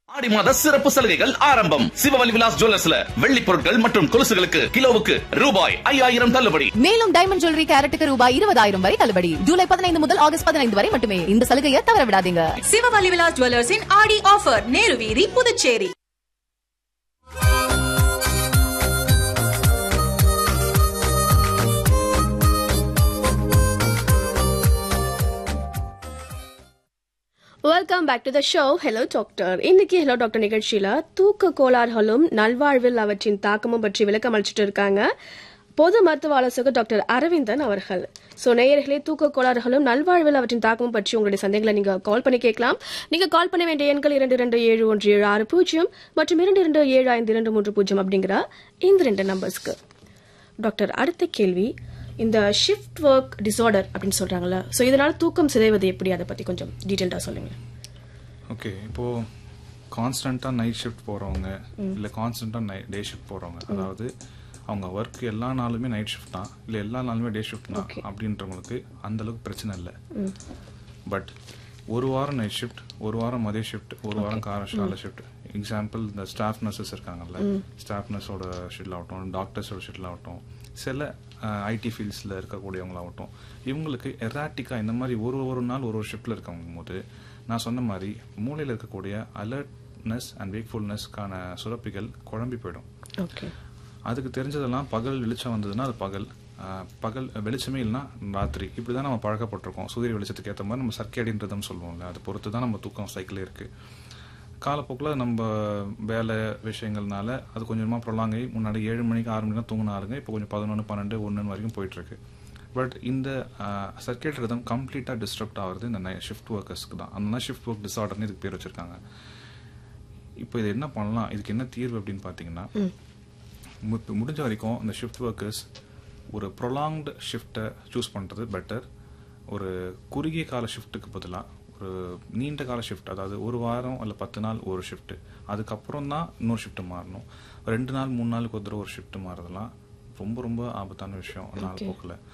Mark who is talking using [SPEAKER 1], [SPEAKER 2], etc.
[SPEAKER 1] ஆடி மாத சிறப்பு சலுகைகள் ஆரம்பம் சிவவலி விலாஸ் ஜுவல்லர்ஸ்ல வெள்ளி பொருட்கள் மற்றும் கொலுசுகளுக்கு கிலோவுக்கு ரூபாய் ஐயாயிரம் தள்ளுபடி
[SPEAKER 2] மேலும் டைமண்ட் ஜுவல்லரி கேரட்டுக்கு ரூபாய் இருபதாயிரம் வரை தள்ளுபடி ஜூலை பதினைந்து முதல் ஆகஸ்ட் பதினைந்து வரை மட்டுமே இந்த சலுகையை தவற விடாதீங்க
[SPEAKER 3] சிவவலி விலாஸ் ஜுவல்லர்ஸின் ஆடி ஆஃபர் நேரு வீதி Puducherry
[SPEAKER 4] welcome back to the show hello doctor இன்னைக்கு ஹலோ டாக்டர் நிகழ்ச்சியில தூக்க கோளாறுகளும் நல்வாழ்வில் அவற்றின் தாக்கமும் பற்றி விளக்கம் அளிச்சிட்டு இருக்காங்க பொது மருத்துவ ஆலோசகர் டாக்டர் அரவிந்தன் அவர்கள் ஸோ நேயர்களே தூக்க கோளாறுகளும் நல்வாழ்வில் அவற்றின் தாக்கமும் பற்றி உங்களுடைய சந்தேகங்களை நீங்க கால் பண்ணி கேட்கலாம் நீங்க கால் பண்ண வேண்டிய எண்கள் இரண்டு இரண்டு ஏழு ஒன்று ஏழு ஆறு பூஜ்ஜியம் மற்றும் இரண்டு இரண்டு ஏழு ஐந்து இரண்டு மூன்று பூஜ்ஜியம் அப்படிங்கிற இந்த ரெண்டு நம்பர்ஸ்க்கு டாக்டர் அடுத்த கேள்வி இந்த ஷிஃப்ட் ஒர்க் டிசார்டர் அப்படின்னு சொல்றாங்கல்ல ஸோ இதனால தூக்கம் சிதைவது எப்படி அதை பத்தி கொஞ்சம் டீட்டெயில்டாக சொல்லுங்க
[SPEAKER 5] ஓகே இப்போது கான்ஸ்டண்ட்டாக நைட் ஷிஃப்ட் போகிறவங்க இல்லை கான்ஸ்டண்ட்டாக நை டே ஷிஃப்ட் போகிறவங்க அதாவது அவங்க ஒர்க் எல்லா நாளுமே நைட் ஷிஃப்ட் தான் இல்லை எல்லா நாளுமே டே ஷிஃப்ட் தான் அப்படின்றவங்களுக்கு அந்த அளவுக்கு பிரச்சனை இல்லை பட் ஒரு வாரம் நைட் ஷிஃப்ட் ஒரு வாரம் மதிய ஷிஃப்ட் ஒரு வாரம் கார கால ஷிஃப்ட் எக்ஸாம்பிள் இந்த ஸ்டாஃப் நர்சஸ் இருக்காங்கல்ல ஸ்டாஃப் நர்ஸோட ஷெட்யூல் ஆகட்டும் டாக்டர்ஸோட ஷெட்யூல் ஆகட்டும் சில ஐடி ஃபீல்ட்ஸில் இருக்கக்கூடியவங்களாகட்டும் இவங்களுக்கு எராட்டிக்காக இந்த மாதிரி ஒரு ஒரு நாள் ஒரு ஒரு ஷிஃப்ட்டில் இருக்கவங்க போது நான் சொன்ன மாதிரி மூளையில் இருக்கக்கூடிய அலர்ட்னஸ் அண்ட் வேக்ஃபுல்னஸ்க்கான சுரப்பிகள் குழம்பி போயிடும்
[SPEAKER 4] ஓகே
[SPEAKER 5] அதுக்கு தெரிஞ்சதெல்லாம் பகல் வெளிச்சம் வந்ததுன்னா அது பகல் ஆஹ் பகல் வெளிச்சமே இல்லைன்னா ராத்திரி இப்படி தான் நம்ம பழக்கப்பட்டிருக்கோம் சூரிய வெளிச்சத்துக்கு ஏற்ற மாதிரி நம்ம சர்க்கேடின்றதும் சொல்லுவோம்ல அதை பொறுத்து தான் நம்ம தூக்கம் சைக்கிளே இருக்குது காலப்போக்கில் நம்ம வேலை விஷயங்கள்னால அது கொஞ்சமாக ப்ரொலாங் ஆகி முன்னாடி ஏழு மணிக்கு ஆறு மணிக்கு தூங்கின ஆளுங்க இப்போ கொஞ்சம் பதினொன்று பன்னெண்டு ஒன்று வரைக்கும் போயிட்டுருக்கு பட் இந்த சர்க்கேட் ரிதம் கம்ப்ளீட்டாக டிஸ்டர்ப்ட் ஆகுறது இந்த ஷிஃப்ட் ஒர்க்கர்ஸ்க்கு தான் அந்த ஷிஃப்ட் ஒர்க் டிஸார்டர்னு இதுக்கு பேர் வச்சுருக்காங்க இப்போ இது என்ன பண்ணலாம் இதுக்கு என்ன தீர்வு அப்படின்னு பார்த்தீங்கன்னா மு- இப்ப முடிஞ்ச வரைக்கும் இந்த ஷிஃப்ட் ஒர்க்கர்ஸ் ஒரு ப்ரொலாங்டு ஷிஃப்ட்டை சூஸ் பண்ணுறது பெட்டர் ஒரு குறுகிய கால ஷிஃப்ட்டுக்கு பதிலாக ஒரு நீண்ட கால ஷிஃப்ட் அதாவது ஒரு வாரம் இல்லை பத்து நாள் ஒரு ஷிஃப்ட்டு அதுக்கப்புறம் தான் இன்னொரு ஷிஃப்ட் மாறணும் ரெண்டு நாள் மூணு நாளுக்கு ஒரு தடவை ஒரு ஷிஃப்ட் மாறதெல்லாம் ரொம்ப ரொம்ப ஆபத்தான விஷயம் நாள் போக்கில்